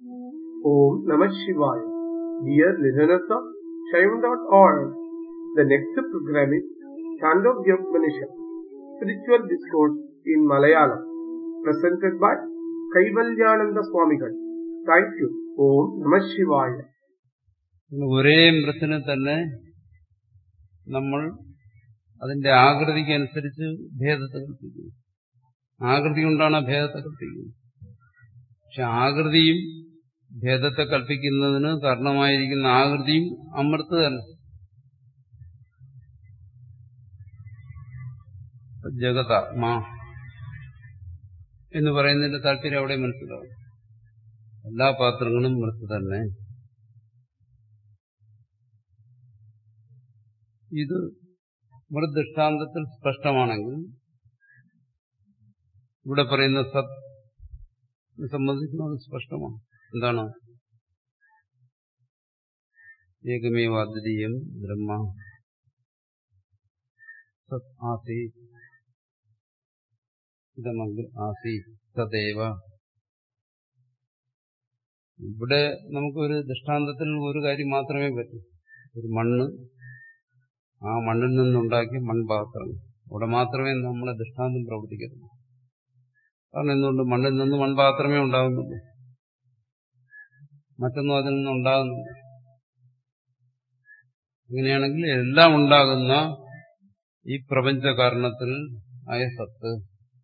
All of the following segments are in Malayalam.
Om Namah Shivaya. Dear listeners of Shivam.org, the next program is Chandogya Upanishad, Spiritual Discourse in Malayalam, presented by Kaivalyananda Swamigal. Thank you. Om Namah Shivaya. ഒരേ മൃത്തിനെ തന്നെ നമ്മൾ അതിന്റെ ആകൃതിക്ക് അനുസരിച്ച് ഭേദത്തെ കൽപ്പിക്കുന്നു ആകൃതി കൊണ്ടാണ് ആ ഭേദത്തെ കൽപ്പിക്കുന്നത് പക്ഷെ ആകൃതിയും ഭേദത്തെ കൽപ്പിക്കുന്നതിന് കാരണമായിരിക്കുന്ന ആകൃതിയും അമൃത്ത് തന്നെ ജഗതാത്മാ എന്ന് പറയുന്നതിന്റെ താല്പര്യം അവിടെ മനസ്സിലാവും എല്ലാ പാത്രങ്ങളും മൃത്ത് തന്നെ ഇത് മൃദൃഷ്ടാന്തത്തിൽ സ്പഷ്ടമാണെങ്കിൽ ഇവിടെ പറയുന്ന സത് സംബന്ധിക്കുന്നത് സ്പഷ്ടമാണ് എന്താണ് ഏകമേവാദ്വിതീയം ബ്രഹ്മ സത് ആസി ഇതമഗ്ര ആസി സദേവ ഇവിടെ നമുക്കൊരു ദൃഷ്ടാന്തത്തിൽ ഒരു കാര്യം മാത്രമേ പറ്റൂ ഒരു മണ്ണ് ആ മണ്ണിൽ നിന്നുണ്ടാക്കിയ മൺപാത്രം അവിടെ മാത്രമേ നമ്മളെ ദൃഷ്ടാന്തം പ്രവർത്തിക്കരുത് കാരണം എന്തുകൊണ്ട് മണ്ണിൽ നിന്ന് മൺപാത്രമേ ഉണ്ടാകുന്നുള്ളൂ മറ്റൊന്നും അതിൽ നിന്ന് ഉണ്ടാകുന്നില്ല അങ്ങനെയാണെങ്കിൽ എല്ലാം ഉണ്ടാകുന്ന ഈ പ്രപഞ്ച കാരണത്തിൽ ആയ സത്ത്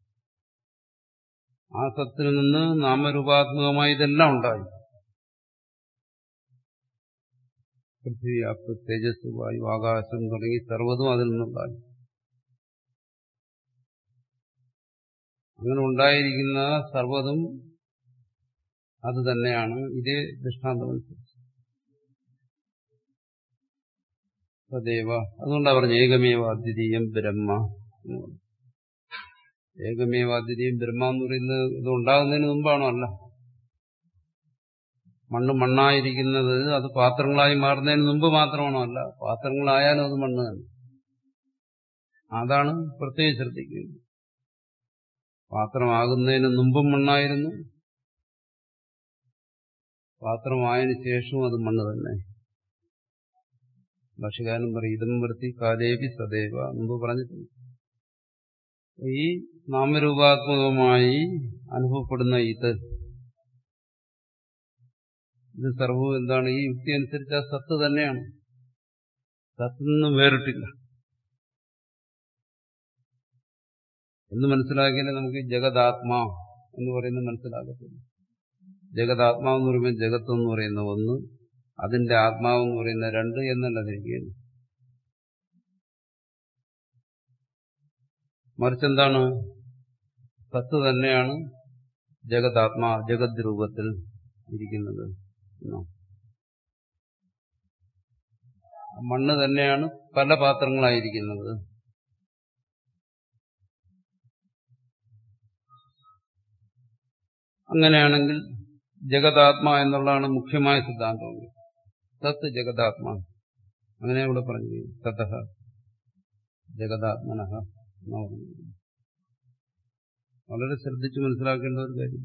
ആ സത്തിൽ നിന്ന് നാമരൂപാത്മകമായി ഇതെല്ലാം ഉണ്ടായി പൃഥ്വി അപ്പ് തേജസ് വായു ആകാശം തുടങ്ങി സർവ്വതും അതിൽ നിന്നുണ്ടായി അങ്ങനെ ഉണ്ടായിരിക്കുന്ന സർവ്വതും അത് തന്നെയാണ് ഇതേ ദൃഷ്ടാന്തമനുസരിച്ച് സദൈവ അതുകൊണ്ടാ പറഞ്ഞു ഏകമേവ അദ്വിതീയം ബ്രഹ്മ എന്ന് പറഞ്ഞു ഏകമേവ അദ്വിതീയം ബ്രഹ്മ എന്ന് പറയുന്നത് ഇത് ഉണ്ടാകുന്നതിന് മുമ്പാണോ അല്ല മണ്ണ് മണ്ണായിരിക്കുന്നത് അത് പാത്രങ്ങളായി മാറുന്നതിന് മുമ്പ് മാത്രമാണോ അല്ല പാത്രങ്ങളായാലും അത് മണ്ണ് തന്നെ അതാണ് പ്രത്യേകം ശ്രദ്ധിക്കുന്നത് പാത്രമാകുന്നതിന് മുമ്പും മണ്ണായിരുന്നു പാത്രമായതിനു ശേഷവും അത് മണ്ണ് തന്നെ ഭാഷകാരൻ പറയും ഇതം വൃത്തി കാലേപി സദൈവ മുമ്പ് പറഞ്ഞിട്ടുണ്ട് ഈ നാമരൂപാത്മകമായി അനുഭവപ്പെടുന്ന ഇത് ഇത് സർവവും എന്താണ് ഈ യുക്തി അനുസരിച്ച് ആ സത്ത് തന്നെയാണ് സത്തിൽ നിന്നും വേറിട്ടില്ല എന്ന് മനസ്സിലാക്കിയാലേ നമുക്ക് ജഗതാത്മാ എന്ന് പറയുന്നത് മനസ്സിലാകത്തില്ല ജഗതാത്മാവ് എന്ന് പറയുമ്പോൾ ജഗത്ത് എന്ന് പറയുന്ന ഒന്ന് അതിന്റെ ആത്മാവ് എന്ന് പറയുന്ന രണ്ട് എന്നല്ല തിരിക്കുകയാണ് മറിച്ചെന്താണ് സത്ത് തന്നെയാണ് ജഗതാത്മാ ജഗത് രൂപത്തിൽ ഇരിക്കുന്നത് മണ്ണ് തന്നെയാണ് പല പാത്രങ്ങളായിരിക്കുന്നത് അങ്ങനെയാണെങ്കിൽ ജഗതാത്മാ എന്നുള്ളതാണ് മുഖ്യമായ സിദ്ധാന്തം സത്ത് ജഗതാത്മാ അങ്ങനെ ഇവിടെ പറഞ്ഞു സത ജഗതാത്മന വളരെ ശ്രദ്ധിച്ച് മനസ്സിലാക്കേണ്ട ഒരു കാര്യം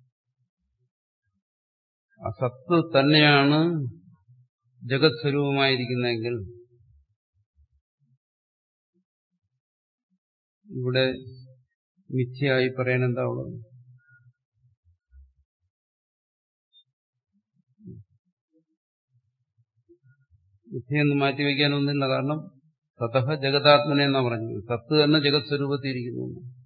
ആ സത്ത് തന്നെയാണ് ജഗത് സ്വരൂപമായിരിക്കുന്നതെങ്കിൽ ഇവിടെ മിഥ്യയായി പറയാൻ എന്താ ഉള്ളത് മിഥ്യയെന്ന് മാറ്റിവെക്കാനൊന്നുമില്ല കാരണം സതഹ ജഗതാത്മനെ എന്നാ പറഞ്ഞു സത്ത് തന്നെ ജഗത് സ്വരൂപത്തിയിരിക്കുന്നു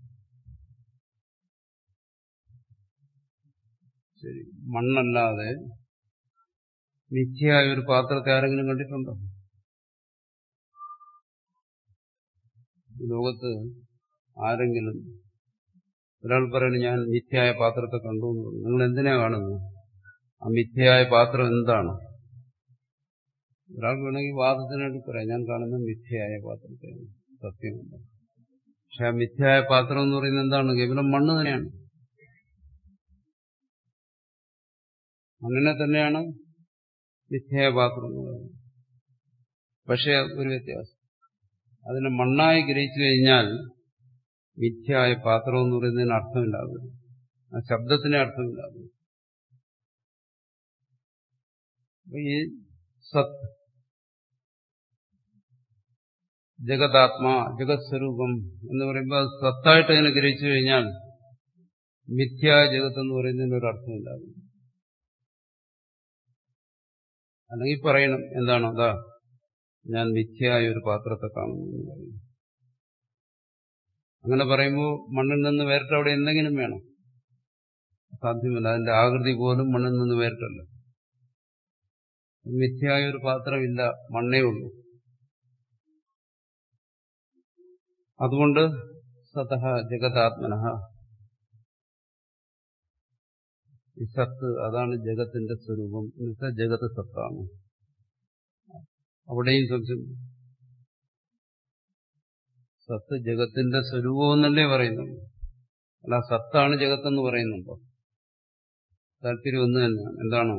ശരി മണ്ണല്ലാതെ മിഥ്യയായ ഒരു പാത്രത്തെ ആരെങ്കിലും കണ്ടിട്ടുണ്ടോ ലോകത്ത് ആരെങ്കിലും ഒരാൾ പറയുന്നു ഞാൻ മിഥ്യയായ പാത്രത്തെ കണ്ടു എന്ന് പറഞ്ഞു നിങ്ങൾ എന്തിനാ കാണുന്നത് ആ മിഥ്യയായ പാത്രം എന്താണ് ഒരാൾക്ക് വേണമെങ്കിൽ വാദത്തിനായിട്ട് പറയാം ഞാൻ കാണുന്ന മിഥ്യയായ പാത്രത്തെ സത്യമുണ്ട് പക്ഷെ ആ മിഥ്യയായ പാത്രം എന്ന് പറയുന്നത് എന്താണ് കേവലം മണ്ണ് തന്നെയാണ് മണ്ണിനെ തന്നെയാണ് മിഥ്യയായ പാത്രം എന്ന് പറയുന്നത് പക്ഷെ ഒരു വ്യത്യാസം അതിനെ മണ്ണായി ഗ്രഹിച്ചു കഴിഞ്ഞാൽ മിഥ്യയായ പാത്രം എന്ന് പറയുന്നതിന് അർത്ഥമില്ലാതെ ആ ശബ്ദത്തിന് അർത്ഥമില്ലാതെ ഈ സത് ജഗതാത്മാ ജഗത് എന്ന് പറയുമ്പോൾ അത് സത്തായിട്ട് അതിനെ ഗ്രഹിച്ചു കഴിഞ്ഞാൽ മിഥ്യാ ജഗത്ത് എന്ന് പറയുന്നതിന് ഒരു അർത്ഥമില്ലാതെ അല്ലെങ്കിൽ പറയണം എന്താണ് അതാ ഞാൻ മിഥ്യയായ ഒരു പാത്രത്തെ കാണുന്നു എന്ന് പറയുന്നു അങ്ങനെ പറയുമ്പോൾ മണ്ണിൽ നിന്ന് വേറിട്ട് അവിടെ എന്തെങ്കിലും വേണം സാധ്യമല്ല അതിന്റെ ആകൃതി പോലും മണ്ണിൽ നിന്ന് വേറിട്ടല്ല മിഥ്യയായ ഒരു പാത്രമില്ല മണ്ണേ ഉള്ളൂ അതുകൊണ്ട് സതഹ ജഗതാത്മന ഈ സത്ത് അതാണ് ജഗത്തിന്റെ സ്വരൂപം എന്നുവെച്ചാൽ ജഗത്ത് സത്താണ് അവിടെയും സംശയം സത്ത് ജഗത്തിന്റെ സ്വരൂപം എന്നല്ലേ പറയുന്നുള്ളൂ അല്ല സത്താണ് ജഗത്തെന്ന് പറയുന്നുണ്ടോ താല്പര്യം ഒന്ന് തന്നെയാണ് എന്താണ്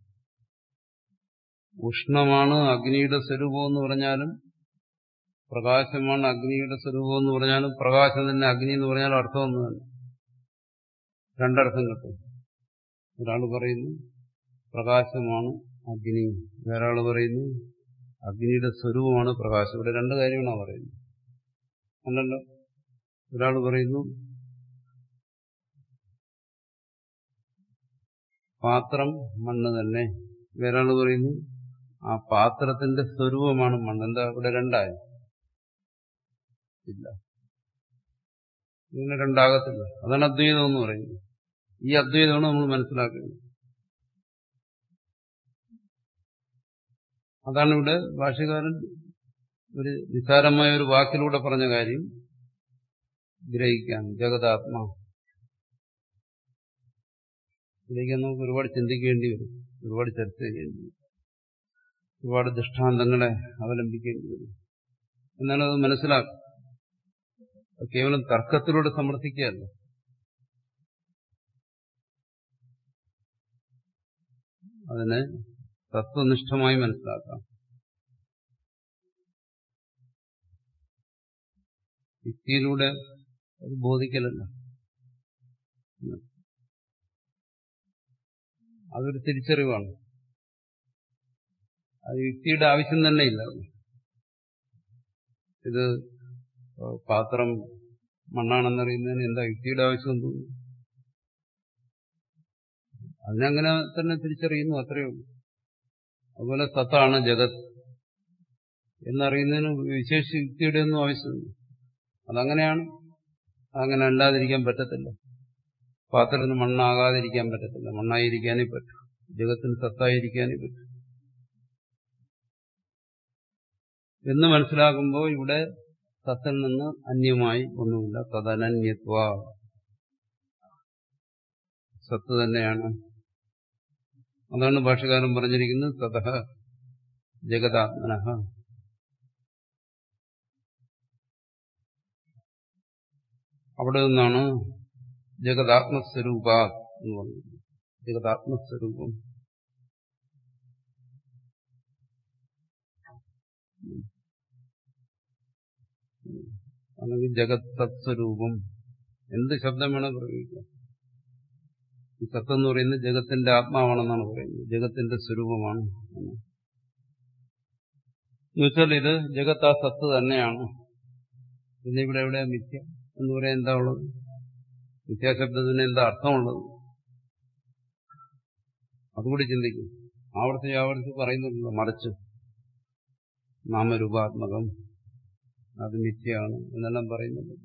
ഉഷ്ണമാണ് അഗ്നിയുടെ സ്വരൂപം എന്ന് പറഞ്ഞാലും പ്രകാശമാണ് അഗ്നിയുടെ സ്വരൂപം എന്ന് പറഞ്ഞാലും പ്രകാശം തന്നെ അഗ്നി എന്ന് പറഞ്ഞാലും അർത്ഥം ഒന്ന് തന്നെ രണ്ടർത്ഥം കിട്ടും ഒരാൾ പറയുന്നു പ്രകാശമാണ് അഗ്നി വേറൊരാൾ പറയുന്നു അഗ്നിയുടെ സ്വരൂപമാണ് പ്രകാശം ഇവിടെ രണ്ട് കാര്യങ്ങളാണ് പറയുന്നത് അല്ലല്ലോ ഒരാൾ പറയുന്നു പാത്രം മണ്ണ് തന്നെ വേറൊരാൾ പറയുന്നു ആ പാത്രത്തിന്റെ സ്വരൂപമാണ് മണ്ണ് എന്താ ഇവിടെ രണ്ടായ ഇല്ല ഇങ്ങനെ രണ്ടാകത്തില്ല അതാണ് അദ്വൈതം എന്ന് പറയുന്നത് ഈ അദ്വൈതമാണ് നമ്മൾ മനസ്സിലാക്കുന്നത് അതാണ് ഇവിടെ ഭാഷകാരൻ ഒരു നിസാരമായ ഒരു വാക്കിലൂടെ പറഞ്ഞ കാര്യം ഗ്രഹിക്കാൻ ജഗതാത്മാ ഇതിലേക്ക് നമുക്ക് ഒരുപാട് ചിന്തിക്കേണ്ടി വരും ഒരുപാട് ചർച്ച ചെയ്യേണ്ടി വരും ഒരുപാട് ദൃഷ്ടാന്തങ്ങളെ അവലംബിക്കേണ്ടി വരും എന്നാലും അത് മനസ്സിലാക്കും കേവലം തർക്കത്തിലൂടെ സമർത്ഥിക്കുകയല്ല അതിനെ തത്വനിഷ്ഠമായി മനസ്സിലാക്കാം യുക്തിയിലൂടെ അത് ബോധിക്കലല്ല അതൊരു തിരിച്ചറിവാണ് അത് യുക്തിയുടെ ആവശ്യം തന്നെ ഇല്ല ഇത് പാത്രം മണ്ണാണെന്നറിയുന്നതിന് എന്താ യുക്തിയുടെ ആവശ്യം തോന്നുന്നു അതിനങ്ങനെ തന്നെ തിരിച്ചറിയുന്നു അത്രയേ ഉള്ളൂ അതുപോലെ സത്താണ് ജഗത് എന്നറിയുന്നതിന് വിശേഷ യുക്തിയുടെ ഒന്നും ആവശ്യമില്ല അതങ്ങനെയാണ് അങ്ങനെ അല്ലാതിരിക്കാൻ പറ്റത്തില്ല പാത്രത്തിന് മണ്ണാകാതിരിക്കാൻ പറ്റത്തില്ല മണ്ണായിരിക്കാനേ പറ്റൂ ജഗത്തിന് സത്തായിരിക്കാനേ പറ്റൂ എന്ന് മനസ്സിലാക്കുമ്പോൾ ഇവിടെ സത്തിൽ നിന്ന് അന്യമായി ഒന്നുമില്ല തദനന്യത്വ സത്ത് തന്നെയാണ് അതാണ് ഭാഷകാരൻ പറഞ്ഞിരിക്കുന്നത് തതഹ ജഗതാത്മന അവിടെ നിന്നാണ് ജഗതാത്മസ്വരൂപ എന്ന് പറയുന്നത് ജഗതാത്മസ്വരൂപം അല്ലെങ്കിൽ ജഗത് തത്സ്വരൂപം എന്ത് ശബ്ദം വേണം പ്രയോഗിക്കാം ഈ സത്തെന്ന് പറയുന്നത് ജഗത്തിന്റെ ആത്മാവാണെന്നാണ് പറയുന്നത് ജഗത്തിന്റെ സ്വരൂപമാണ് എന്നുവെച്ചാൽ ഇത് ജഗത്ത് ആ സത്ത് തന്നെയാണ് പിന്നെ ഇവിടെ എവിടെ മിഥ്യ എന്ന് പറയാൻ എന്താ ഉള്ളത് മിഥ്യാശബ്ദത്തിന് എന്താ അർത്ഥമുള്ളത് അതുകൂടി ചിന്തിക്കും ആവർത്തിച്ച് ആവർത്തിച്ച് പറയുന്നുണ്ടല്ലോ മറിച്ച് നാമരൂപാത്മകം അത് മിഥ്യയാണ് എന്നെല്ലാം പറയുന്നുണ്ട്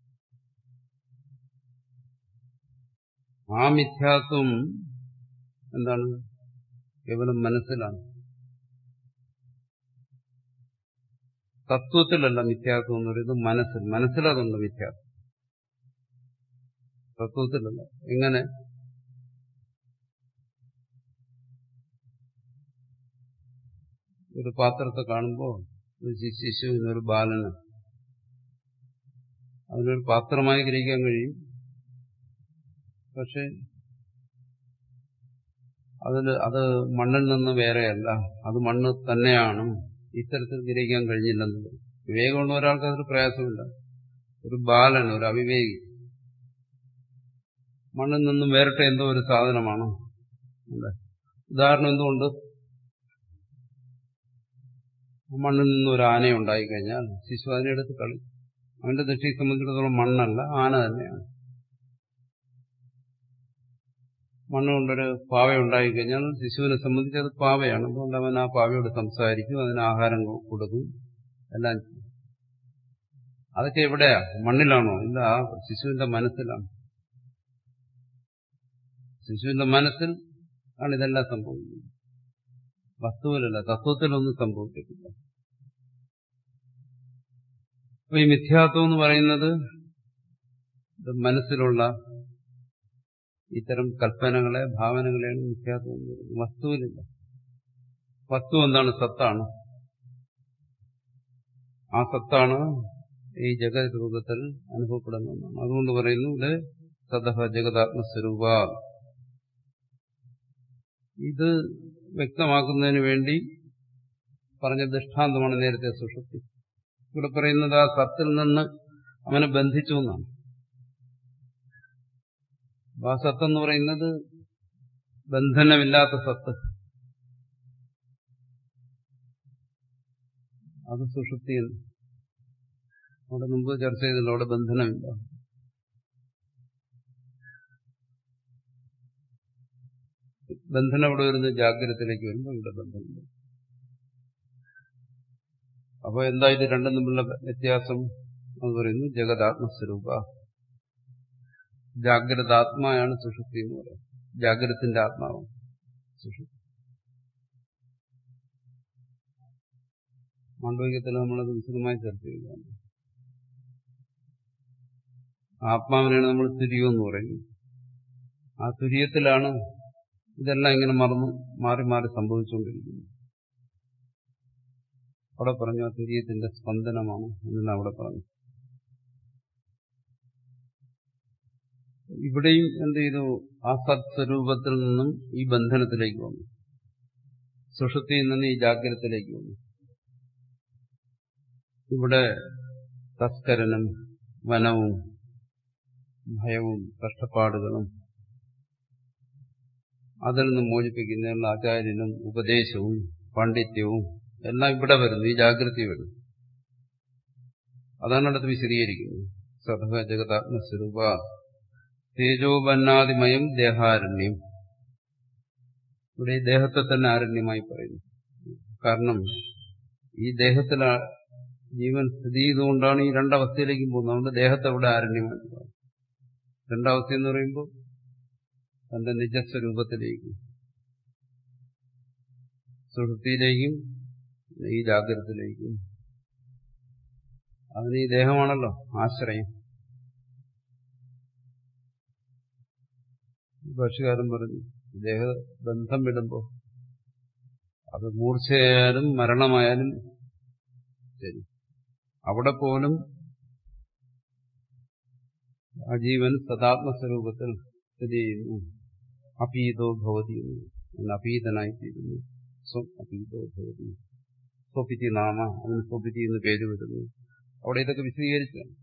ആ മിഥ്യാത്വം എന്താണ് കേവലം മനസ്സിലാണ് തത്വത്തിലല്ല മിഥ്യാത്വം എന്ന് പറയുന്നത് മനസ്സിൽ മനസ്സിലതുണ്ട് മിഥ്യാത്വം തത്വത്തിലല്ല എങ്ങനെ ഒരു പാത്രത്തെ കാണുമ്പോൾ ഒരു ശിശുവിന് ഒരു ബാലന് അതിനൊരു പാത്രമായി ഗ്രഹിക്കാൻ കഴിയും പക്ഷെ അതിൽ അത് മണ്ണിൽ നിന്ന് വേറെയല്ല അത് മണ്ണ് തന്നെയാണ് ഇത്തരത്തിൽ ഗ്രഹിക്കാൻ കഴിഞ്ഞില്ലെന്നത് വിവേകമുള്ള ഒരാൾക്ക് അതൊരു പ്രയാസമില്ല ഒരു ബാലൻ ഒരു അവിവേകി മണ്ണിൽ നിന്നും വേറിട്ട എന്തോ ഒരു സാധനമാണ് ഉദാഹരണം എന്തുകൊണ്ട് മണ്ണിൽ നിന്ന് ഒരു ആന ഉണ്ടായിക്കഴിഞ്ഞാൽ ശിശു അതിനെടുത്ത് കളി അവന്റെ ദൃഷ്ടിയെ സംബന്ധിച്ചിടത്തോളം മണ്ണല്ല ആന തന്നെയാണ് മണ്ണ് കൊണ്ടൊരു പാവ ഉണ്ടായിക്കഴിഞ്ഞാൽ ശിശുവിനെ സംബന്ധിച്ച് അത് പാവയാണ് അതുകൊണ്ട് അവൻ ആ പാവയോട് സംസാരിക്കും അതിന് ആഹാരം കൊടുക്കും എല്ലാം ചെയ്യും. അതൊക്കെ എവിടെയാ മണ്ണിലാണോ ഇല്ല ആ ശിശുവിന്റെ മനസ്സിലാണ് ശിശുവിന്റെ മനസ്സിൽ ആണ് ഇതെല്ലാം സംഭവിക്കുന്നത് വസ്തുവിലല്ല തത്വത്തിലൊന്നും സംഭവിക്കത്തില്ല അപ്പൊ ഈ മിഥ്യാത്വം എന്ന് പറയുന്നത് ഇത് മനസ്സിലുള്ള ഇത്തരം കൽപ്പനകളെ ഭാവനകളെയാണ് മിഥ്യാത്വം എന്ന് പറയുന്നത് വസ്തുവിലില്ല വസ്തു എന്താണ് സത്താണ് ആ സത്താണ് ഈ ജഗത് രൂപത്തിൽ അനുഭവപ്പെടുന്ന ഒന്നാണ് അതുകൊണ്ട് പറയുന്നു ഇത് സദഹ ജഗതാത്മസ്വരൂപ ഇത് വ്യക്തമാക്കുന്നതിന് വേണ്ടി പറഞ്ഞ ദൃഷ്ടാന്തമാണ് നേരത്തെ സുഷുപ്തി ഇവിടെ പറയുന്നത് ആ സത്തിൽ നിന്ന് അവനെ ബന്ധിച്ചു എന്നാണ് ആ സത്ത് എന്ന് പറയുന്നത് ബന്ധനമില്ലാത്ത സത്ത് അത് സുഷുപ്തി എന്ന് അവിടെ മുമ്പ് ചർച്ച ചെയ്തല്ലോ അവിടെ ബന്ധനമില്ല ബന്ധനം അവിടെ വരുന്നത് ജാഗ്രതത്തിലേക്ക് വരുമ്പോൾ ഇവിടെ ബന്ധനമില്ല അപ്പൊ എന്താ ഇത് രണ്ടും തമ്മിലുള്ള വ്യത്യാസം എന്ന് പറയുന്നു ജഗതാത്മസ്വരൂപ ജാഗ്രതാത്മായാണ് സുഷുപ്തി എന്ന് പറയുന്നത് ജാഗ്രതത്തിന്റെ ആത്മാവ് സുഷുപ്തി മാണ്ഡവികത്തിൽ നമ്മളത് വിശദമായി ചർച്ച ചെയ്യുകയാണ് ആത്മാവിനാണ് നമ്മൾ തുര്യം എന്ന് പറയുന്നത് ആ തുര്യത്തിലാണ് ഇതെല്ലാം ഇങ്ങനെ മറന്നു മാറി മാറി സംഭവിച്ചുകൊണ്ടിരിക്കുന്നത് അവിടെ പറഞ്ഞു ആ തുര്യത്തിന്റെ സ്പന്ദനമാണ് എന്നാണ് അവിടെ പറഞ്ഞു ഇവിടെയും എന്ത് ചെയ്തു ആ സത്സ്വരൂപത്തിൽ നിന്നും ഈ ബന്ധനത്തിലേക്ക് വന്നു സുഷുതിയിൽ നിന്ന് ഈ ജാഗ്രതത്തിലേക്ക് വന്നു ഇവിടെ തസ്കരനും വനവും ഭയവും കഷ്ടപ്പാടുകളും അതിൽ നിന്ന് മോചിപ്പിക്കുന്നതിനുള്ള ആചാര്യനും ഉപദേശവും പാണ്ഡിത്യവും എല്ലാം ഇവിടെ വരുന്നു ഈ ജാഗ്രത വരുന്നു അതാണ് അടുത്ത് വിശദീകരിക്കുന്നത് സദഹ ജഗതാത്മസ്വരൂപ തേജോപന്നാദിമയം ദേഹാരണ്യം ഇവിടെ ഈ ദേഹത്തെ തന്നെ ആരണ്യമായി പറയുന്നു കാരണം ഈ ദേഹത്തിൽ ജീവൻ സ്ഥിതി ചെയ്തുകൊണ്ടാണ് ഈ രണ്ടവസ്ഥയിലേക്കും പോകുന്നത് അതുകൊണ്ട് ദേഹത്തെ ഇവിടെ ആരണ്യമായിട്ട് പറയുന്നത് രണ്ടവസ്ഥ എന്ന് പറയുമ്പോൾ തന്റെ നിജസ്വരൂപത്തിലേക്കും സുഹൃത്തിയിലേക്കും ഈ ജാഗ്രതത്തിലേക്കും അതിന് ഈ ദേഹമാണല്ലോ ആശ്രയം ഭാഷകാരൻ പറഞ്ഞു ദേഹ ബന്ധം വിടുമ്പോ അത് മൂർച്ചയായാലും മരണമായാലും ശരി അവിടെ പോലും ആ ജീവൻ സദാത്മസ്വരൂപത്തിൽ സ്ഥിതി ചെയ്യുന്നു അപീതോ ഭവതി അപീതനായിത്തീരുന്നു സ്വം അപീതോ ഭവതി സ്വപിതി നാമ അതിന് സ്വപിതി എന്ന് പേര് വരുന്നു അവിടെ ഇതൊക്കെ വിശദീകരിച്ചാണ്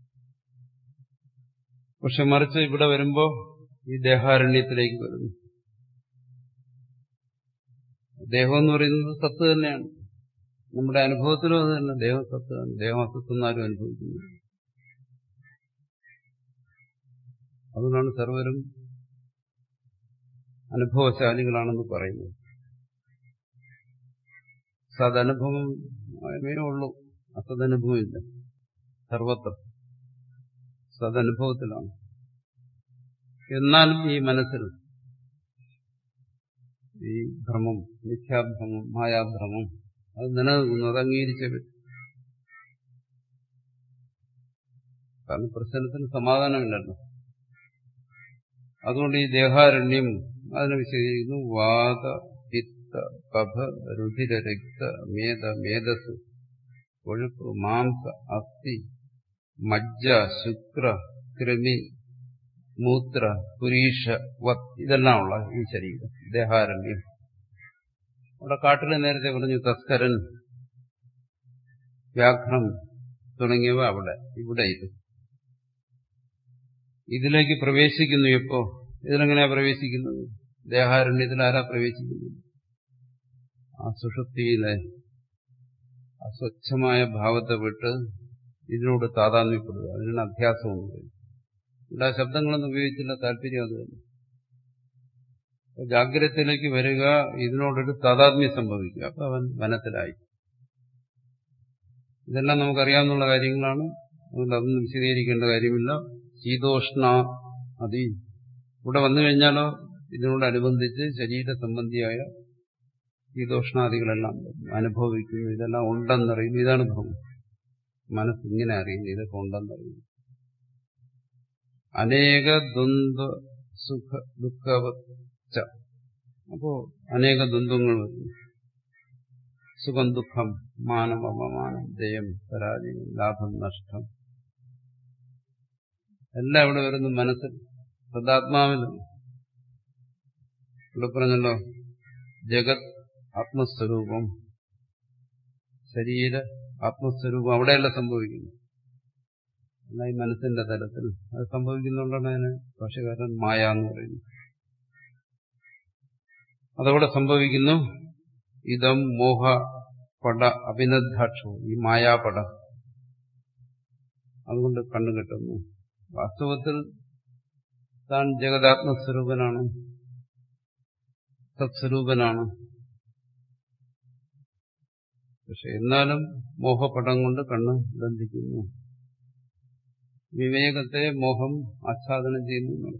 പക്ഷെ മറിച്ച് ഇവിടെ വരുമ്പോ ഈ ദേഹാരണ്യത്തിലേക്ക് വരുന്നു ദേഹം എന്ന് പറയുന്നത് സത്ത് തന്നെയാണ് നമ്മുടെ അനുഭവത്തിലും അത് തന്നെ ദേഹം സത്താണ് ദേഹം അസത്തെന്ന് ആരും അനുഭവിക്കുന്നു അതുകൊണ്ടാണ് സർവരും അനുഭവശാലികളാണെന്ന് പറയുന്നത് സദനുഭവമേ ഉള്ളൂ അസദനുഭവമില്ല സർവത്ര സദനുഭവത്തിലാണ് എന്നാലും ഈ മനസ്സിൽ ഈ ഭ്രമം മിഥ്യാഭ്രമം മായാഭ്രമം അത് നിലനിൽക്കുന്നു അത് അംഗീകരിച്ചേ പറ്റും കാരണം പ്രശ്നത്തിന് സമാധാനമില്ലല്ലോ അതുകൊണ്ട് ഈ ദേഹാരണ്യം അതിനെ വിശദീകരിക്കുന്നു വാത പിത്ത കഫ രുധിര രക്ത മേധ മേധസ് കൊഴുപ്പ് മാംസ അസ്ഥി മജ്ജ ശുക്ര കൃമി മൂത്ര പുരീഷ വത് ഇതെല്ലാം ഉള്ള ഈ ശരീരം ദേഹാരണ്യം അവിടെ കാട്ടിൽ നേരത്തെ പറഞ്ഞു തസ്കരൻ വ്യാഘ്രം തുടങ്ങിയവ അവിടെ ഇവിടെ ഇത് ഇതിലേക്ക് പ്രവേശിക്കുന്നു എപ്പോ ഇതിലെങ്ങനെയാ പ്രവേശിക്കുന്നത് ദേഹാരണ്യത്തിൽ ആരാ പ്രവേശിക്കുന്നത് ആ സുഷുപ്തിയിലെ അസ്വച്ഛമായ ഭാവത്തെ വിട്ട് ഇതിനോട് താതാത്മ്യപ്പെടുക അതിനാണ് അധ്യാസം എന്ന് പറയുന്നത് ഇവിടെ ആ ശബ്ദങ്ങളൊന്നും ഉപയോഗിച്ചില്ല താല്പര്യം അത് തന്നെ ജാഗ്രതത്തിലേക്ക് വരിക ഇതിനോടൊരു താതാത്മ്യം സംഭവിക്കുക അപ്പൊ അവൻ വനത്തിലായി ഇതെല്ലാം നമുക്കറിയാവുന്ന കാര്യങ്ങളാണ് അതുകൊണ്ട് അതൊന്നും വിശദീകരിക്കേണ്ട കാര്യമില്ല ശീതോഷ്ണ അതി ഇവിടെ വന്നു കഴിഞ്ഞാലോ ഇതിനോടനുബന്ധിച്ച് ശരീര സംബന്ധിയായ ശീതോഷ്ണാദികളെല്ലാം അനുഭവിക്കുന്നു ഇതെല്ലാം ഉണ്ടെന്നറിയുന്നു ഇതാണ് ഭ്രമം മനസ്സിങ്ങനെ അറിയുന്നു ഇതൊക്കെ ഉണ്ടെന്നറിയുന്നു അനേക ദ്വന്ദ്വ സുഖ ദുഃഖവച്ച അപ്പോ അനേക ദ്വന്ദ്വങ്ങൾ വരുന്നു സുഖം ദുഃഖം മാനം അപമാനം ജയം പരാജയം ലാഭം നഷ്ടം എല്ലാം ഇവിടെ വരുന്നു മനസ്സിൽ സദാത്മാവിൽ ഇവിടെ പറഞ്ഞല്ലോ ജഗത് ആത്മസ്വരൂപം ശരീര ആത്മസ്വരൂപം അവിടെയല്ല സംഭവിക്കുന്നു എന്നാൽ ഈ മനസ്സിന്റെ തലത്തിൽ അത് സംഭവിക്കുന്നുണ്ടാണ് അതിന് ഭാഷകാരൻ മായ എന്ന് പറയുന്നു അതവിടെ സംഭവിക്കുന്നു ഇതം മോഹ പട അഭിനദ്ധാക്ഷവും ഈ മായാപട അതുകൊണ്ട് കണ്ണു കിട്ടുന്നു വാസ്തവത്തിൽ താൻ ജഗതാത്മസ്വരൂപനാണ് സത്സ്വരൂപനാണ് പക്ഷെ എന്നാലും മോഹപടം കൊണ്ട് കണ്ണ് ബന്ധിക്കുന്നു വിവേകത്തെ മോഹം ആച്ഛാദനം ചെയ്യുന്നു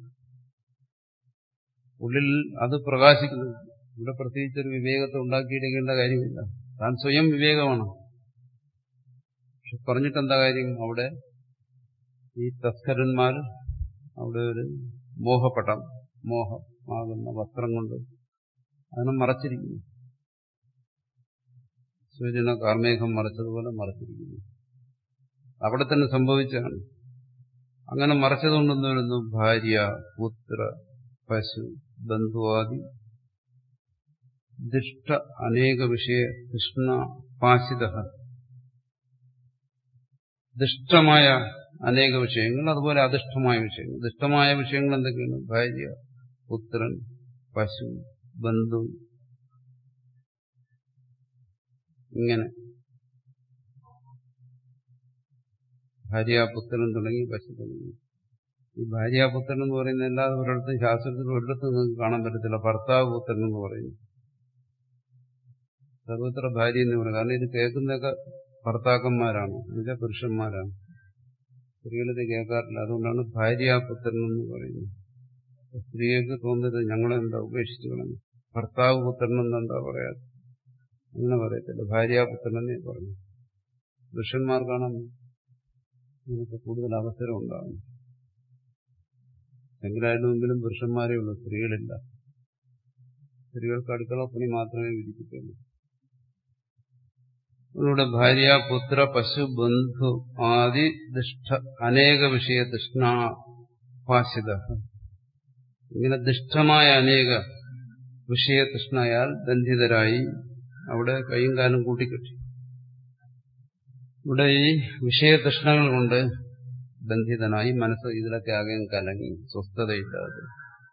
ഉള്ളിൽ അത് പ്രകാശിക്കുന്നു ഇവിടെ പ്രത്യേകിച്ചൊരു വിവേകത്തെ ഉണ്ടാക്കിയെടുക്കേണ്ട കാര്യമില്ല താൻ സ്വയം വിവേകമാണ് പക്ഷെ പറഞ്ഞിട്ടെന്താ കാര്യം അവിടെ ഈ തസ്കരന്മാർ അവിടെ ഒരു മോഹപടം മോഹമാകുന്ന വസ്ത്രം കൊണ്ട് അതിനെ മറച്ചിരിക്കുന്നു സൂര്യന കാർമേഘം മറച്ചതുപോലെ മറച്ചിരിക്കുന്നു അവിടെ തന്നെ സംഭവിച്ചാണ് അങ്ങനെ മറച്ചതുകൊണ്ടെന്ന് വരുന്നു ഭാര്യ പുത്ര പശു ബന്ധുവാദി ദിഷ്ട അനേക വിഷയ കൃഷ്ണ പാശിത ദുഷ്ടമായ അനേക വിഷയങ്ങൾ അതുപോലെ അധിഷ്ഠമായ വിഷയങ്ങൾ ദുഷ്ടമായ വിഷയങ്ങൾ എന്തൊക്കെയാണ് ഭാര്യ പുത്രൻ പശു ബന്ധു ഇങ്ങനെ ഭാര്യാപുത്രൻ തുടങ്ങി പശു തുടങ്ങി ഈ ഭാര്യാപുത്രൻ എന്ന് പറയുന്ന എല്ലാതും ഒരിടത്തും ശാസ്ത്രത്തിൽ ഒരിടത്തും നിങ്ങൾക്ക് കാണാൻ പറ്റത്തില്ല ഭർത്താവ് പുത്രൻ എന്ന് പറയുന്നു സർവത്ര ഭാര്യ എന്ന് പറയുന്നത് കാരണം ഇത് കേൾക്കുന്നതൊക്കെ ഭർത്താക്കന്മാരാണ് എന്നുവെച്ചാൽ പുരുഷന്മാരാണ് സ്ത്രീകളിത് കേൾക്കാറില്ല അതുകൊണ്ടാണ് ഭാര്യാപുത്രൻ എന്ന് പറയുന്നത് സ്ത്രീകൾക്ക് തോന്നുന്നത് ഞങ്ങളെന്താ ഉപേക്ഷിച്ചു കളഞ്ഞു ഭർത്താവ് പുത്രൻ എന്നെന്താ പറയാ അങ്ങനെ പറയത്തില്ല ഭാര്യാപുത്രൻ എന്നേ പറഞ്ഞു പുരുഷന്മാർക്കാണ് ഇതിനൊക്കെ കൂടുതൽ അവസരം ഉണ്ടാകും എങ്കിലായിട്ട് മുമ്പിലും പുരുഷന്മാരേ ഉള്ളൂ സ്ത്രീകളില്ല സ്ത്രീകൾക്ക് അടുക്കള പണി മാത്രമേ വിധിക്കത്തുള്ളൂ ഇവിടെ ഭാര്യ പുത്ര പശു ബന്ധു ആദി ദുഷ്ട അനേക വിഷയ തൃഷ്ണാപാശിത ഇങ്ങനെ ദുഷ്ടമായ അനേക വിഷയതൃഷ്ണയാൽ ബന്ധിതരായി അവിടെ കൈയും കാലും കൂട്ടിക്കെട്ടി ഇവിടെ ഈ വിഷയതൃഷ്ണകൾ കൊണ്ട് ബന്ധിതനായി മനസ്സ് ഇതിലൊക്കെ ആകെ കലങ്ങി സ്വസ്ഥതയില്ലാതെ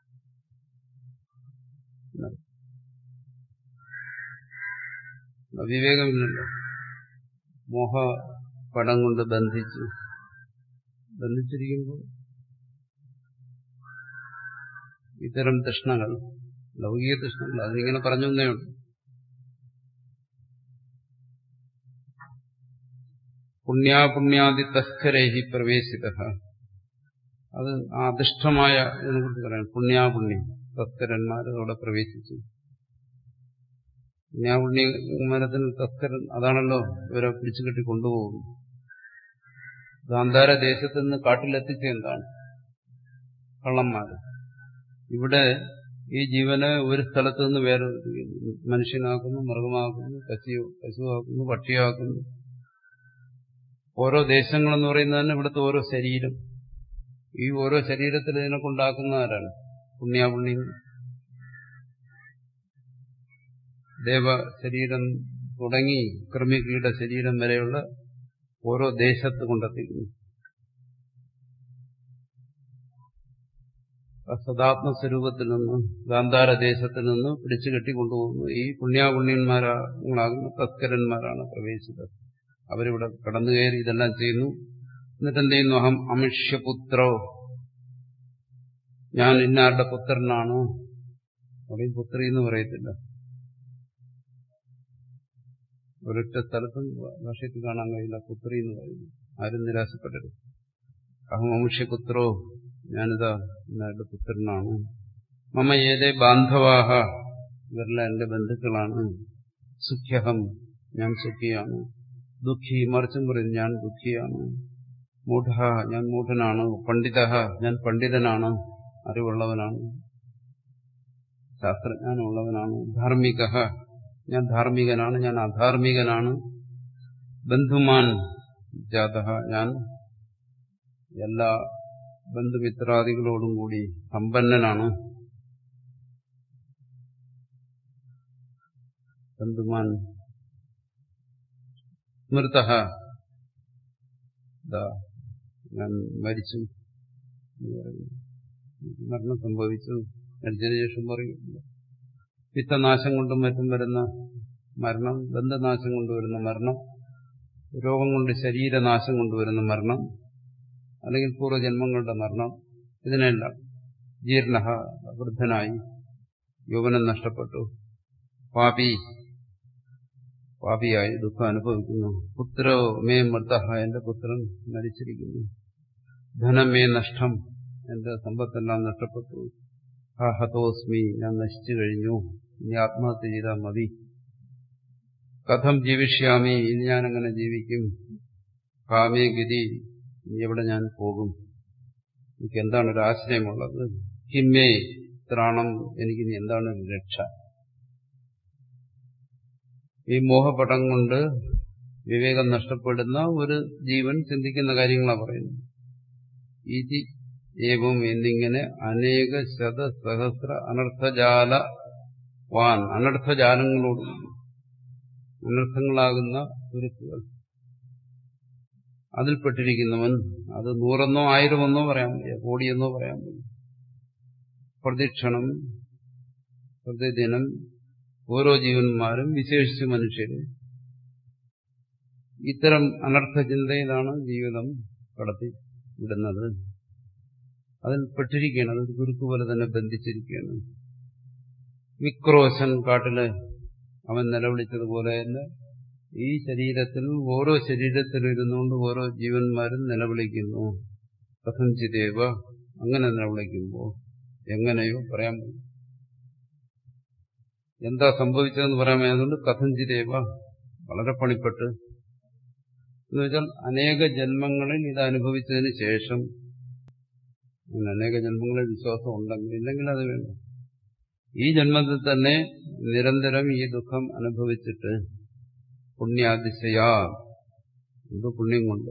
വിവേകമില്ലല്ലോ മോഹ പടം കൊണ്ട് ബന്ധിച്ചു ബന്ധിച്ചിരിക്കുമ്പോൾ ഇത്തരം തൃഷ്ണകൾ ലൗകിക തൃഷ്ണകൾ അതിനിങ്ങനെ പറഞ്ഞു തന്നേ ഉള്ളൂ പുണ്യാപുണ്യാദി തസ്കരേഹി പ്രവേശിത അത് ആദിഷ്ടമായ ഇതിനെ കുറിച്ച് പറയാം പുണ്യാപുണ്യം തസ്കരന്മാർ അവിടെ പ്രവേശിച്ചു പുണ്യാപുണ്യ മരത്തിന് തസ്കരൻ അതാണല്ലോ ഇവരെ പിടിച്ചു കെട്ടി കൊണ്ടുപോകുന്നു ഗാന്ധാര ദേശത്ത് നിന്ന് കാട്ടിലെത്തിച്ച എന്താണ് കള്ളന്മാര് ഇവിടെ ഈ ജീവനെ ഒരു സ്ഥലത്ത് നിന്ന് വേറെ മനുഷ്യനാക്കുന്നു മൃഗമാക്കുന്നു പശു പശുവാക്കുന്നു പക്ഷിയാക്കുന്നു ഓരോ ദേശങ്ങളെന്ന് പറയുന്നത് തന്നെ ഇവിടുത്തെ ഓരോ ശരീരം ഈ ഓരോ ശരീരത്തിൽ ഇതിനെ കൊണ്ടാക്കുന്നവരാണ് പുണ്യാപുണ്യം ദേവ ശരീരം തുടങ്ങി കൃമികീട ശരീരം വരെയുള്ള ഓരോ ദേശത്ത് കൊണ്ടെത്തിക്കുന്നു ആ സദാത്മസ്വരൂപത്തിൽ നിന്ന് ഗാന്ധാരദേശത്തിൽ നിന്ന് പിടിച്ചു കെട്ടിക്കൊണ്ടുപോകുന്നു ഈ പുണ്യാപുണ്യന്മാരാകുന്ന തസ്കരന്മാരാണ് പ്രവേശിച്ചത് അവരിവിടെ കടന്നു കയറി ഇതെല്ലാം ചെയ്യുന്നു എന്നിട്ട് എന്ത് ചെയ്യുന്നു അഹം അമിഷ്യപുത്രോ ഞാൻ ഇന്നാരുടെ പുത്രനാണ് അവിടെയും പുത്രി എന്ന് പറയത്തില്ല ഒരൊറ്റ സ്ഥലത്തും ഭാഷയത്തിൽ കാണാൻ കഴിയില്ല പുത്രി എന്ന് പറയുന്നു ആരും നിരാശപ്പെടരുത് അഹം അമുഷ്യപുത്രോ ഞാനിതാ ഇന്നാരുടെ പുത്രനാണ് മമ ഏതേ ബാന്ധവാഹ ഇവരെല്ലാം എന്റെ ബന്ധുക്കളാണ് സുഖ്യഹം ഞാൻ സുഖിയാണ് ദുഃഖി മറിച്ചും പറയും ഞാൻ ദുഃഖിയാണ് മൂഢ ഞാൻ മൂഢനാണ് പണ്ഡിത ഞാൻ പണ്ഡിതനാണ് അറിവുള്ളവനാണ് ശാസ്ത്രജ്ഞാനമുള്ളവനാണ് ധാർമ്മിക ഞാൻ ധാർമ്മികനാണ് ഞാൻ അധാർമികനാണ് ബന്ധുമാൻ ജാത ഞാൻ എല്ലാ ബന്ധുമിത്രാദികളോടും കൂടി സമ്പന്നനാണ് ബന്ധുമാൻ സ്മൃത ഞാൻ മരിച്ചു എന്ന് പറയുന്നു മരണം സംഭവിച്ചു മരിച്ചതിന് ശേഷം പറയും പിത്തനാശം കൊണ്ടും മറ്റും വരുന്ന മരണം ബന്ധനാശം കൊണ്ടുവരുന്ന മരണം രോഗം കൊണ്ട് ശരീരനാശം കൊണ്ടുവരുന്ന മരണം അല്ലെങ്കിൽ പൂർവ്വജന്മങ്ങളുടെ മരണം ഇതിനെല്ലാം ജീർണ വൃദ്ധനായി യൗവനം നഷ്ടപ്പെട്ടു പാപി പാപിയായി ദുഃഖം അനുഭവിക്കുന്നു പുത്രോ മേ മൃത എന്റെ പുത്രൻ മരിച്ചിരിക്കുന്നു ധനം മേ നഷ്ടം എന്റെ സമ്പത്തെല്ലാം നഷ്ടപ്പെട്ടു ആ ഹതോസ്മി ഞാൻ നശിച്ചു കഴിഞ്ഞു ഇനി ആത്മഹത്യ ചെയ്താൽ മതി കഥം ജീവിഷ്യാമി ഇനി ഞാൻ അങ്ങനെ ജീവിക്കും കാമേ ഗതി ഇനി എവിടെ ഞാൻ പോകും എനിക്ക് എന്താണ് ഒരു ആശ്രയമുള്ളത് കിമ്മേ ത്രാണം എനിക്കിനി എന്താണ് ഒരു രക്ഷ ഈ മോഹപടം കൊണ്ട് വിവേകം നഷ്ടപ്പെടുന്ന ഒരു ജീവൻ ചിന്തിക്കുന്ന കാര്യങ്ങളാണ് പറയുന്നത് ഇതി ഏവം എന്നിങ്ങനെ അനേക ശത സഹസ്ര അനർത്ഥജാല വാൻ അനർത്ഥജാലങ്ങളോട് അനർത്ഥങ്ങളാകുന്ന തുരുത്തുകൾ അതിൽപ്പെട്ടിരിക്കുന്നവൻ അത് നൂറെന്നോ ആയിരമെന്നോ പറയാൻ വയ്യ കോടിയെന്നോ പറയാൻ വയ്യ പ്രതിക്ഷണം പ്രതിദിനം ഓരോ ജീവന്മാരും വിശേഷിച്ച് മനുഷ്യരും ഇത്തരം അനർത്ഥ ചിന്തയിലാണ് ജീവിതം കടത്തി വിടുന്നത് അതിൽ പെട്ടിരിക്കുകയാണ് അത് ഗുരുക്ക് പോലെ തന്നെ ബന്ധിച്ചിരിക്കുകയാണ് വിക്രോശൻ കാട്ടില് അവൻ നിലവിളിച്ചതുപോലെ തന്നെ ഈ ശരീരത്തിൽ ഓരോ ശരീരത്തിലും ഇരുന്നുകൊണ്ട് ഓരോ ജീവന്മാരും നിലവിളിക്കുന്നു കഥഞ്ചിതേവ അങ്ങനെ നിലവിളിക്കുമ്പോൾ എങ്ങനെയോ പറയാൻ പറ്റും എന്താ സംഭവിച്ചതെന്ന് പറയാൻ അതുകൊണ്ട് കഥഞ്ചിതേവ വളരെ പണിപ്പെട്ട് എന്ന് വെച്ചാൽ അനേക ജന്മങ്ങളിൽ ഇത് അനുഭവിച്ചതിന് ശേഷം അനേക ജന്മങ്ങളിൽ വിശ്വാസം ഉണ്ടെങ്കിൽ ഇല്ലെങ്കിൽ അത് വേണ്ട ഈ ജന്മത്തിൽ തന്നെ നിരന്തരം ഈ ദുഃഖം അനുഭവിച്ചിട്ട് പുണ്യാതിശയാ എന്തോ പുണ്യം കൊണ്ട്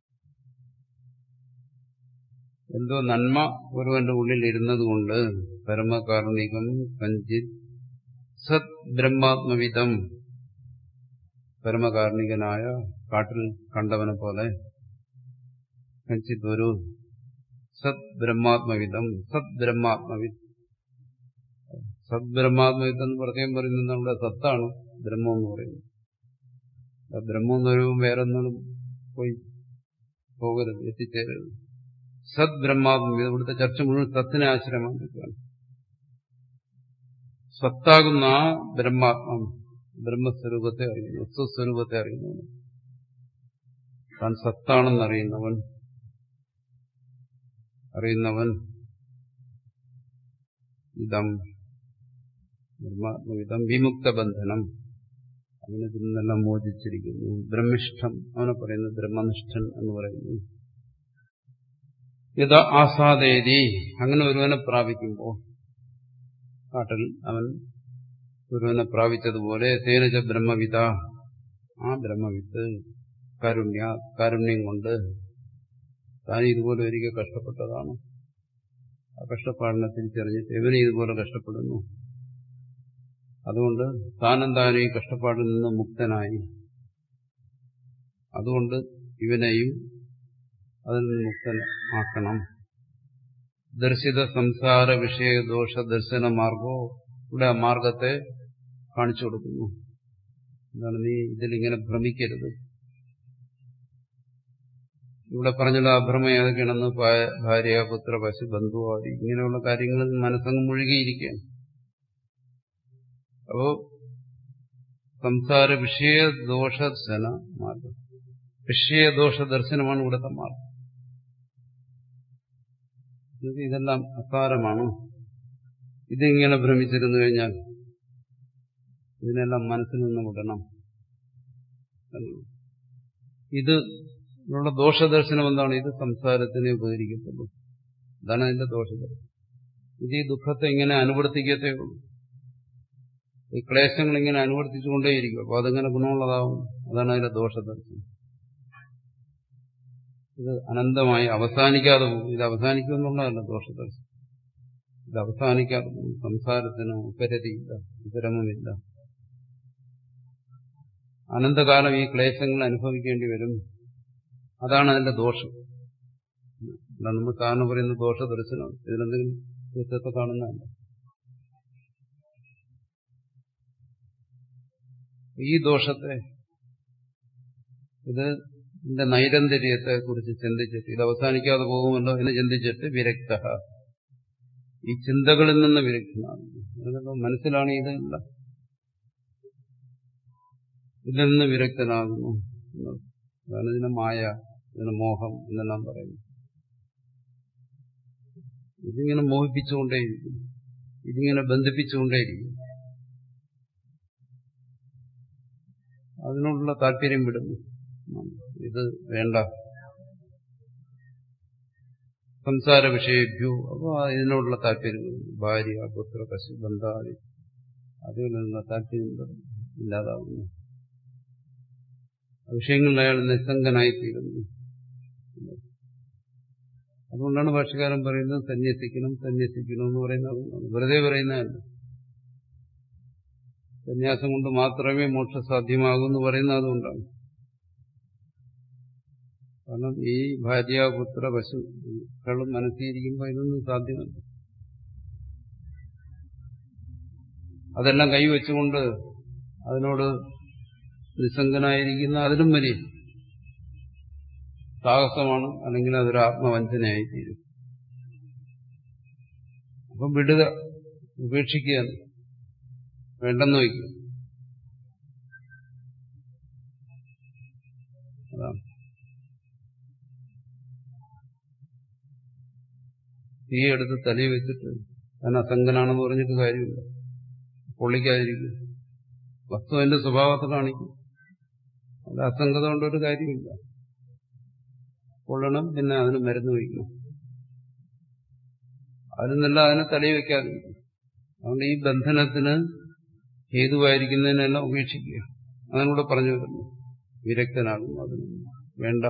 എന്തോ നന്മ ഒരുവന്റെ ഉള്ളിൽ ഇരുന്നതുകൊണ്ട് പരമകാരുണികം കഞ്ചിത് സത് ബ്രഹ്മാത്മവിധം പരമകാരുണികനായ കാട്ടിൽ കണ്ടവനെ പോലെ കഞ്ചിത് ഒരു സത് ബ്രഹ്മാത്മവിധം സത് ബ്രഹ്മാത്മവിധം സത് ബ്രഹ്മാത്മവിധം എന്ന് പ്രത്യേകം പറയുന്നത് നമ്മുടെ സത്താണ് ബ്രഹ്മം എന്ന് പറയുന്നത് ബ്രഹ്മം എന്ന് പറയുമ്പോൾ വേറൊന്നും പോയി പോകരുത് എത്തിച്ചേരരുത് സത് ബ്രഹ്മാത്മവിധം ഇവിടുത്തെ ചർച്ച മുഴുവൻ സത്തിനെ ആശ്രയമാക്കിയാണ് സത്താകുന്ന ആ ബ്രഹ്മാത്മം ബ്രഹ്മസ്വരൂപത്തെ അറിയുന്നു സ്വസ്വരൂപത്തെ അറിയുന്നവൻ താൻ സത്താണെന്നറിയുന്നവൻ അറിയുന്നവൻ ഇതം ബ്രഹ്മാത്മവിധം വിമുക്ത ബന്ധനം അവനെ ഇതിൽ നിന്നെല്ലാം മോചിച്ചിരിക്കുന്നു ബ്രഹ്മിഷ്ഠം അവനെ പറയുന്നു ബ്രഹ്മനിഷ്ഠൻ എന്ന് പറയുന്നു യഥാ ആസാദേതി അങ്ങനെ ഒരുവനെ പ്രാപിക്കുമ്പോൾ കാട്ടിൽ അവൻ ഗുരുവിനെ പ്രാപിച്ചതുപോലെ തേനജ ബ്രഹ്മവിത ആ ബ്രഹ്മവിത്ത് കാരുണ്യ കാരുണ്യം കൊണ്ട് താൻ ഇതുപോലെ ഒരിക്കൽ കഷ്ടപ്പെട്ടതാണ് ആ കഷ്ടപ്പാടിനെ തിരിച്ചറിഞ്ഞിട്ട് ഇവനെ ഇതുപോലെ കഷ്ടപ്പെടുന്നു അതുകൊണ്ട് താനെന്തായാലും ഈ കഷ്ടപ്പാടിൽ നിന്ന് മുക്തനായി അതുകൊണ്ട് ഇവനെയും അതിൽ നിന്ന് മുക്തനാക്കണം ദർശിത സംസാര വിഷയ ദോഷ ദർശന മാർഗോ ഇവിടെ ആ മാർഗത്തെ കാണിച്ചു കൊടുക്കുന്നു എന്താണ് നീ ഇതിലിങ്ങനെ ഭ്രമിക്കരുത് ഇവിടെ പറഞ്ഞുള്ള അഭ്രമം ഏതൊക്കെയാണെന്ന് ഭാര്യ പുത്ര പശു ബന്ധുവാദി ഇങ്ങനെയുള്ള കാര്യങ്ങളിൽ മനസ്സങ്ങ് മുഴുകിയിരിക്കുകയാണ് അപ്പോ സംസാര വിഷയ ദോഷദർശന മാർഗം വിഷയദോഷ ദർശനമാണ് ഇവിടുത്തെ മാർഗം ഇതെല്ലാം അസാരമാണ് ഇതിങ്ങനെ ഭ്രമിച്ചിരുന്നു കഴിഞ്ഞാൽ ഇതിനെല്ലാം മനസ്സിൽ നിന്ന് വിടണം ഇത് ഉള്ള ദോഷദർശനം എന്താണ് ഇത് സംസാരത്തിനെ ഉപകരിക്കത്തുള്ളൂ അതാണ് അതിന്റെ ദോഷദർശനം ഇത് ഈ ദുഃഖത്തെ ഇങ്ങനെ അനുവർത്തിക്കത്തേ ഉള്ളൂ ഈ ക്ലേശങ്ങൾ ഇങ്ങനെ അനുവർത്തിച്ചുകൊണ്ടേയിരിക്കും അപ്പൊ അതെങ്ങനെ ഗുണമുള്ളതാവും അതാണ് അതിന്റെ ദോഷദർശനം ഇത് അനന്തമായി അവസാനിക്കാതെ പോകും ഇത് അവസാനിക്കുമെന്നുള്ളതല്ല ദോഷദർശനം ഇത് അവസാനിക്കാതെ പോകും സംസാരത്തിന് ഉപരതിയില്ല വിപരമമില്ല അനന്തകാലം ഈ ക്ലേശങ്ങൾ അനുഭവിക്കേണ്ടി വരും അതാണ് അതിന്റെ ദോഷം നമ്മൾ കാരണം പറയുന്ന ദോഷദർശനം ഇതിലെന്തെങ്കിലും വ്യക്തത്തെ കാണുന്നതല്ല ഈ ദോഷത്തെ ഇത് ഇതിന്റെ നൈരന്തര്യത്തെ കുറിച്ച് ചിന്തിച്ചിട്ട് ഇത് അവസാനിക്കാതെ പോകുമല്ലോ എന്ന് ചിന്തിച്ചിട്ട് വിരക്ത ഈ ചിന്തകളിൽ നിന്ന് വിരക്തനാകുന്നു മനസ്സിലാണ് ഇതല്ല ഇതിൽ നിന്ന് വിരക്തനാകുന്നു അതാണ് ഇതിന് മായ ഇതിന് മോഹം എന്നെല്ലാം പറയുന്നു ഇതിങ്ങനെ മോഹിപ്പിച്ചുകൊണ്ടേയിരിക്കും ഇതിങ്ങനെ ബന്ധിപ്പിച്ചുകൊണ്ടേയിരിക്കും അതിനോടുള്ള താല്പര്യം വിടുന്നു ഇത് വേണ്ട സംസാര വിഷയഭ്യു അപ്പോൾ ഇതിനോടുള്ള താല്പര്യം ഭാര്യ പുത്ര പശു ബന്ധാദി അതിനുള്ള താല്പര്യം ഇല്ലാതാവുന്നു വിഷയങ്ങളിൽ അയാൾ നിസ്സംഗനായിത്തീരുന്നു അതുകൊണ്ടാണ് ഭാഷകാരൻ പറയുന്നത് സന്യസിക്കണം സന്യസിക്കണം എന്ന് പറയുന്നത് വെറുതെ പറയുന്നതല്ല സന്യാസം കൊണ്ട് മാത്രമേ മോക്ഷ സാധ്യമാകൂ എന്ന് പറയുന്നത് അതുകൊണ്ടാണ് കാരണം ഈ ഭാര്യ പുത്ര പശുക്കളും മനസ്സിരിക്കുമ്പോൾ ഇതൊന്നും സാധ്യമല്ല അതെല്ലാം കൈവച്ചുകൊണ്ട് അതിനോട് നിസ്സംഗനായിരിക്കുന്ന അതിലും വലിയ സാഹസമാണ് അല്ലെങ്കിൽ അതൊരു ആത്മവഞ്ചനയായിത്തീരും അപ്പം വിടുക ഉപേക്ഷിക്കുക വേണ്ടെന്ന് വയ്ക്കുക അതാണ് തീയെടുത്ത് തലയിൽ വെച്ചിട്ട് ഞാൻ അസംഗനാണെന്ന് പറഞ്ഞിട്ട് കാര്യമില്ല പൊള്ളിക്കാതിരിക്കും വസ്തു അതിന്റെ സ്വഭാവത്തെ കാണിക്കും അത് അസംഗത കൊണ്ടൊരു കാര്യമില്ല പൊള്ളണം പിന്നെ അതിന് മരുന്ന് വയ്ക്കണം അതിനല്ല അതിനെ തലയിൽ വെക്കാതിരിക്കും അതുകൊണ്ട് ഈ ബന്ധനത്തിന് ഹേതുവായിരിക്കുന്നതിനെല്ലാം ഉപേക്ഷിക്കുക അതിനൂടെ പറഞ്ഞു വരുന്നു വിരക്തനാകും അതിന് വേണ്ട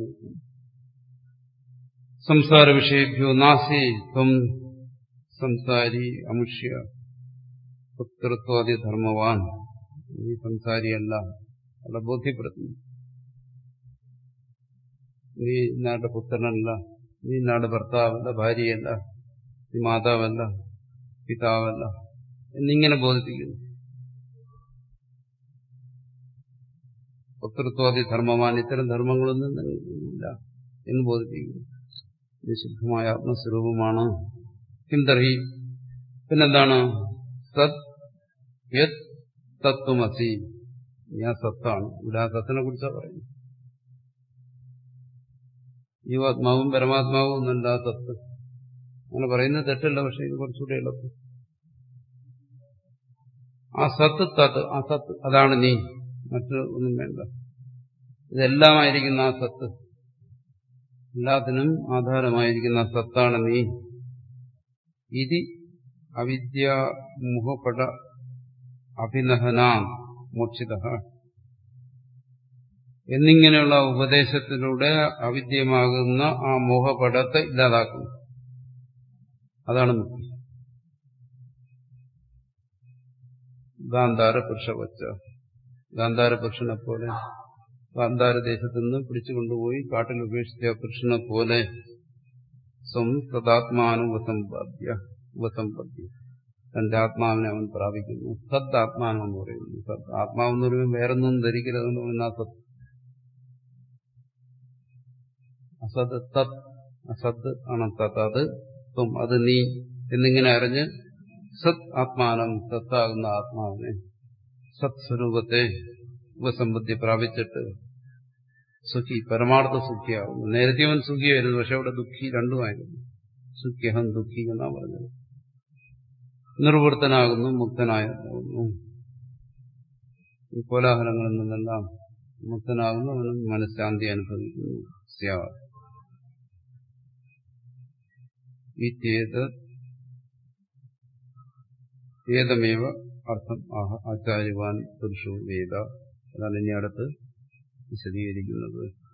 സംസാര വിഷയഭ്യോ നാസി ത്വം സംസാരി അമുഷ്യ പുത്രത്വാദി ധർമ്മവാൻ ഈ സംസാരിയല്ല അവിടെ ബോധ്യപ്പെടുത്തുന്നു നീ ഇന്നാരുടെ പുത്രനല്ല നീ ഇന്നാരുടെ ഭർത്താവല്ല ഭാര്യയല്ല നീ മാതാവല്ല പിതാവല്ല എന്നിങ്ങനെ ബോധിപ്പിക്കുന്നു പുത്രത്വാദി ധർമ്മവാൻ ഇത്തരം ധർമ്മങ്ങളൊന്നും ഇല്ല എന്ന് ബോധിപ്പിക്കുന്നു നിശുദ്ധമായ ആത്മസ്വരൂപമാണ് കിന്തർഹി പിന്നെന്താണ് സത് യത് തത്വമസി ഞാൻ സത്താണ് ഇവിടെ ആ സത്തിനെ കുറിച്ചാണ് പറയുന്നത് ജീവാത്മാവും പരമാത്മാവും ഒന്നല്ല സത്ത് അങ്ങനെ പറയുന്നത് തെറ്റല്ല പക്ഷെ ഇത് കുറച്ചുകൂടെ എളുപ്പം ആ സത്ത് തത് ആ സത്ത് അതാണ് നീ മറ്റു ഒന്നും വേണ്ട ഇതെല്ലാമായിരിക്കുന്ന ആ സത്ത് എല്ലാത്തിനും ആധാരമായിരിക്കുന്ന സത്താണ് നീ ഇതി അവിദ്യ മുഖപട അഭിനഹന മോക്ഷിത എന്നിങ്ങനെയുള്ള ഉപദേശത്തിലൂടെ അവിദ്യമാകുന്ന ആ മോഹപടത്തെ ഇല്ലാതാക്കുന്നു അതാണ് മുക്തി ഗാന്ധാര പുരുഷവച്ച ഗാന്ധാര പുരുഷനെ പോലെ ഗാന്ധാര ദേശത്തു നിന്ന് പിടിച്ചു കൊണ്ടുപോയി കാട്ടിൽ ഉപേക്ഷിച്ച പുരുഷനെ പോലെ സ്വം തദാത്മാനം ഉപസമ്പാദ്യ ഉപസമ്പദ്യ തന്റെ ആത്മാവിനെ അവൻ പ്രാപിക്കുന്നു സത് ആത്മാനം എന്ന് പറയുന്നു സത് ആത്മാവെന്ന് പറയുമ്പോൾ വേറൊന്നും ധരിക്കരുതെന്ന് പറയുന്ന സത് അസത് തത് അസത് ആണ് തത് അത് ത്വം അത് നീ എന്നിങ്ങനെ അറിഞ്ഞ് സത് ആത്മാനം സത്താകുന്ന ആത്മാവിനെ സത് സ്വരൂപത്തെ ഉപസമ്പത്തി പ്രാപിച്ചിട്ട് സുഖി പരമാർത്ഥ സുഖിയാകുന്നു നേരത്തെ അവൻ സുഖിയായിരുന്നു പക്ഷെ അവിടെ ദുഃഖി രണ്ടുമായിരുന്നു സുഖ്യഹം ദുഃഖി എന്നാ പറഞ്ഞത് നിർവൃത്തനാകുന്നു മുക്തനാകുന്നു ഈ കോലാഹലങ്ങളിൽ നിന്നെല്ലാം മുക്തനാകുന്നു അവനും മനഃശാന്തി അനുഭവിക്കുന്നു സ്യാ ഇത്യേത് ഏതമേവ അർത്ഥം ആഹ ആചാര്യവാൻ പുരുഷോ വേദ അതാണ് ഇനി അടുത്ത് വിശദീകരിക്കുന്നത്